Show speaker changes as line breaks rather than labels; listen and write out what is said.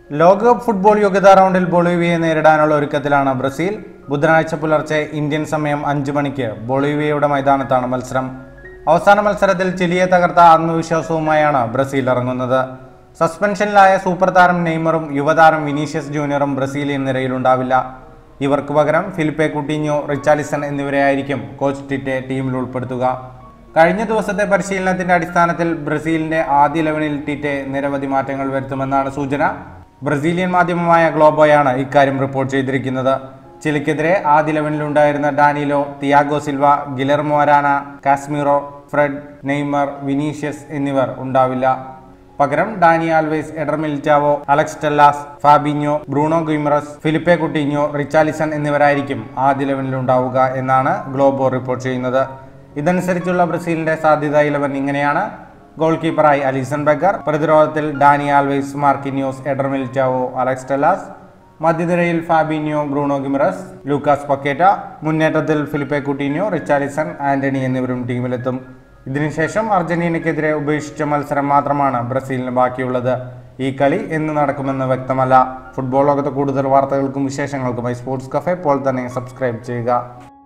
ലോകകപ്പ് ഫുട്ബോൾ യോഗ്യതാ റൗണ്ടിൽ ബൊളീവിയയെ നേരിടാനുള്ള ഒരുക്കത്തിലാണ് ബ്രസീൽ ബുധനാഴ്ച പുലർച്ചെ ഇന്ത്യൻ സമയം അഞ്ച് മണിക്ക് ബൊളീവിയയുടെ മൈതാനത്താണ് മത്സരം അവസാന മത്സരത്തിൽ ചിലിയെ തകർത്ത ആത്മവിശ്വാസവുമായാണ് ബ്രസീൽ ഇറങ്ങുന്നത് സസ്പെൻഷനിലായ സൂപ്പർ താരം നെയ്മറും യുവതാരം വിനീഷ്യസ് ജൂനിയറും ബ്രസീലിയൻ നിരയിലുണ്ടാവില്ല ഇവർക്ക് പകരം ഫിലിപ്പെ കുട്ടീഞ്ഞോ റിച്ചാലിസൺ എന്നിവരെയായിരിക്കും കോച്ച് ടിറ്റെ ടീമിൽ ഉൾപ്പെടുത്തുക കഴിഞ്ഞ ദിവസത്തെ പരിശീലനത്തിന്റെ അടിസ്ഥാനത്തിൽ ബ്രസീലിന്റെ ആദ്യ ലെവനിൽ ടിറ്റെ നിരവധി മാറ്റങ്ങൾ വരുത്തുമെന്നാണ് സൂചന ബ്രസീലിയൻ മാധ്യമമായ ഗ്ലോബോയാണ് ഇക്കാര്യം റിപ്പോർട്ട് ചെയ്തിരിക്കുന്നത് ചിലിക്കെതിരെ ആദ്യ ലെവനിലുണ്ടായിരുന്ന Danilo Thiago Silva Guilherme Arana Casemiro Fred Neymar Vinicius എന്നിവർ ഉണ്ടാവില്ല പകരം Dani Alves Eder Militao Alex Telles Fabinho Bruno Guimaraes Philippe Coutinho Richarlison എന്നിവരായിരിക്കും ആദ്യ ലെവനിൽ ഉണ്ടാവുക എന്നാണ് ഗ്ലോബോ റിപ്പോർട്ട് ചെയ്യുന്നത് ഇതനുസരിച്ചുള്ള ബ്രസീലിന്റെ സാധ്യത ഇലവൻ ഇങ്ങനെയാണ് ഗോൾ കീപ്പറായി അലിസൺ ബെഗർ പ്രതിരോധത്തിൽ Dani Alves Marquinhos Eder Militao Alex Telles മധ്യനിരയിൽ ഫാബിനിയോ ബ്രൂണോ ഗിമറസ് ലൂക്കാസ് പക്കേറ്റ മുന്നേറ്റത്തിൽ ഫിലിപ്പെ കുട്ടീനിയോ റിച്ചാലിസൺ ആന്റണി എന്നിവരും ടീമിലെത്തും ഇതിനുശേഷം അർജന്റീനയ്ക്കെതിരെ ഉപേക്ഷിച്ച മത്സരം മാത്രമാണ് ബ്രസീലിന് ബാക്കിയുള്ളത് ഈ കളി എന്ന് നടക്കുമെന്ന് വ്യക്തമല്ല ഫുട്ബോൾ ലോകത്ത് കൂടുതൽ വാർത്തകൾക്കും വിശേഷങ്ങൾക്കുമായി സ്പോർട്സ് കഫേ ഇപ്പോൾ തന്നെ സബ്സ്ക്രൈബ് ചെയ്യുക